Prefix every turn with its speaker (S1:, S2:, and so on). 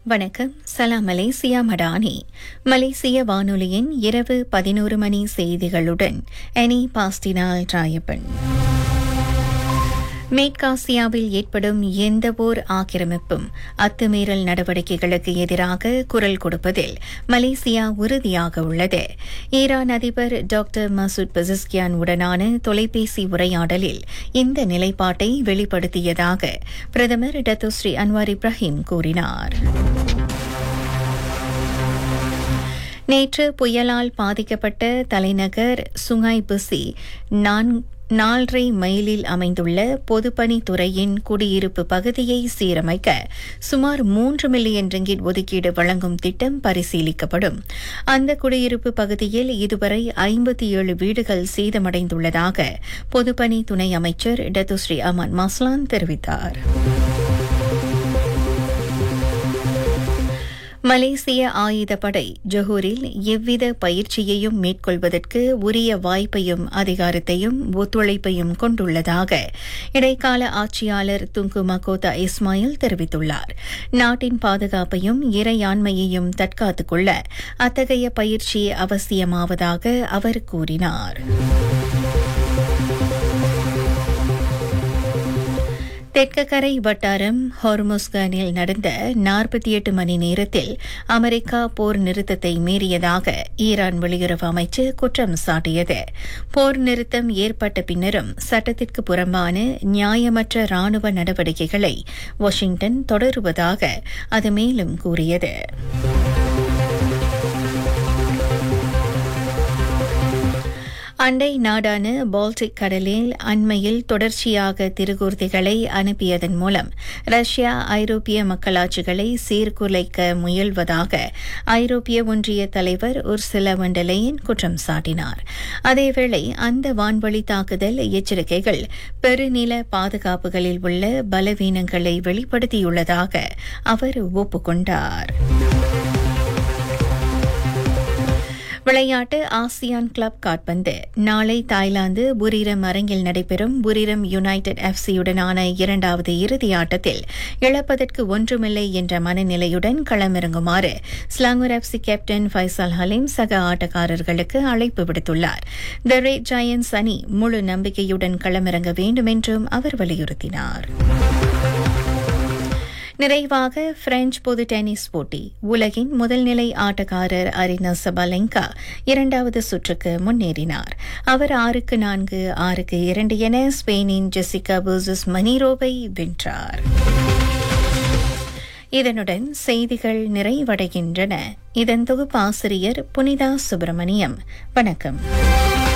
S1: வணக்கம் சலாம் மலேசியா மடானி மலேசிய வானொலியின் இரவு பதினோரு மணி செய்திகளுடன் எனி பாஸ்டினால் ராயப்பன் மேற்காசியாவில் ஏற்படும் எந்தவோர் ஆக்கிரமிப்பும் அத்துமீறல் நடவடிக்கைகளுக்கு எதிராக குரல் கொடுப்பதில் மலேசியா உறுதியாக உள்ளது ஈரான் அதிபர் டாக்டர் மசூத் பெசிஸ்கியான் உடனான தொலைபேசி உரையாடலில் இந்த நிலைப்பாட்டை வெளிப்படுத்தியதாக பிரதமர் டத்துஸ்ரீ அன்வார் இப்ராஹிம் கூறினார் நேற்று புயலால் பாதிக்கப்பட்ட தலைநகர் சுங்காய் புசி நான் நாலரை மைலில் அமைந்துள்ள பொதுப்பணித்துறையின் குடியிருப்பு பகுதியை சீரமைக்க சுமார் மூன்று மில்லியன் ரிங்கிட் ஒதுக்கீடு வழங்கும் திட்டம் பரிசீலிக்கப்படும் அந்த குடியிருப்பு பகுதியில் இதுவரை ஐம்பத்தி ஏழு வீடுகள் சேதமடைந்துள்ளதாக பொதுப்பணி துணை அமைச்சர் டத்துஸ்ரீ அமான் மஸ்லான் தெரிவித்தார் மலேசிய ஆயுதப்படை ஜொஹூரில் எவ்வித பயிற்சியையும் மேற்கொள்வதற்கு உரிய வாய்ப்பையும் அதிகாரத்தையும் ஒத்துழைப்பையும் கொண்டுள்ளதாக இடைக்கால ஆட்சியாளர் துங்கு மகோதா இஸ்மாயில் தெரிவித்துள்ளார் நாட்டின் பாதுகாப்பையும் இறையாண்மையையும் தற்காத்துக் கொள்ள அத்தகைய பயிற்சி அவசியமாவதாக அவர் கூறினார் தெற்கக்கரை வட்டாரம் ஹார்மோஸ்கானில் நடந்த நாற்பத்தி எட்டு மணி நேரத்தில் அமெரிக்கா போர் நிறுத்தத்தை மீறியதாக ஈரான் வெளியுறவு அமைச்சு குற்றம் சாட்டியது போர் நிறுத்தம் ஏற்பட்ட பின்னரும் சட்டத்திற்கு புறம்பான நியாயமற்ற ராணுவ நடவடிக்கைகளை வாஷிங்டன் தொடருவதாக அது மேலும் கூறியது அண்டை நாடான பால்டிக் கடலில் அண்மையில் தொடர்ச்சியாக திருகூர்த்திகளை அனுப்பியதன் மூலம் ரஷ்யா ஐரோப்பிய மக்களாட்சிகளை சீர்குலைக்க முயல்வதாக ஐரோப்பிய ஒன்றிய தலைவர் உர்சில வண்டலையன் குற்றம் சாட்டினார் அதேவேளை அந்த வான்வழி தாக்குதல் எச்சரிக்கைகள் பெருநில பாதுகாப்புகளில் உள்ள பலவீனங்களை வெளிப்படுத்தியுள்ளதாக அவர் ஒப்புக்கொண்டார் விளையாட்டு ஆசியான் கிளப் காட்பந்து நாளை தாய்லாந்து புரிரம் அரங்கில் நடைபெறும் புரிரம் யுனைடெட் எஃப்சியுடனான இரண்டாவது இறுதி ஆட்டத்தில் இழப்பதற்கு ஒன்றுமில்லை என்ற மனநிலையுடன் களமிறங்குமாறு Selangor FC captain Faisal Halim சக ஆட்டக்காரர்களுக்கு அழைப்பு விடுத்துள்ளார் த ரேட் ஜயன்ஸ் அணி முழு நம்பிக்கையுடன் களமிறங்க வேண்டும் என்றும் அவர் வலியுறுத்தினார் நிறைவாக பிரெஞ்சு பொது டென்னிஸ் போட்டி உலகின் முதல்நிலை ஆட்டக்காரர் அரினா சபாலெங்கா இரண்டாவது சுற்றுக்கு முன்னேறினார் அவர் ஆறுக்கு நான்கு ஆறுக்கு இரண்டு என ஸ்பெயினின் ஜெசிகா பர்சஸ் மனிரோவை வென்றார் இதனுடன் செய்திகள் நிறைவடைகின்றன இதன் தொகுப்பாசிரியர் புனிதா சுப்பிரமணியம் வணக்கம்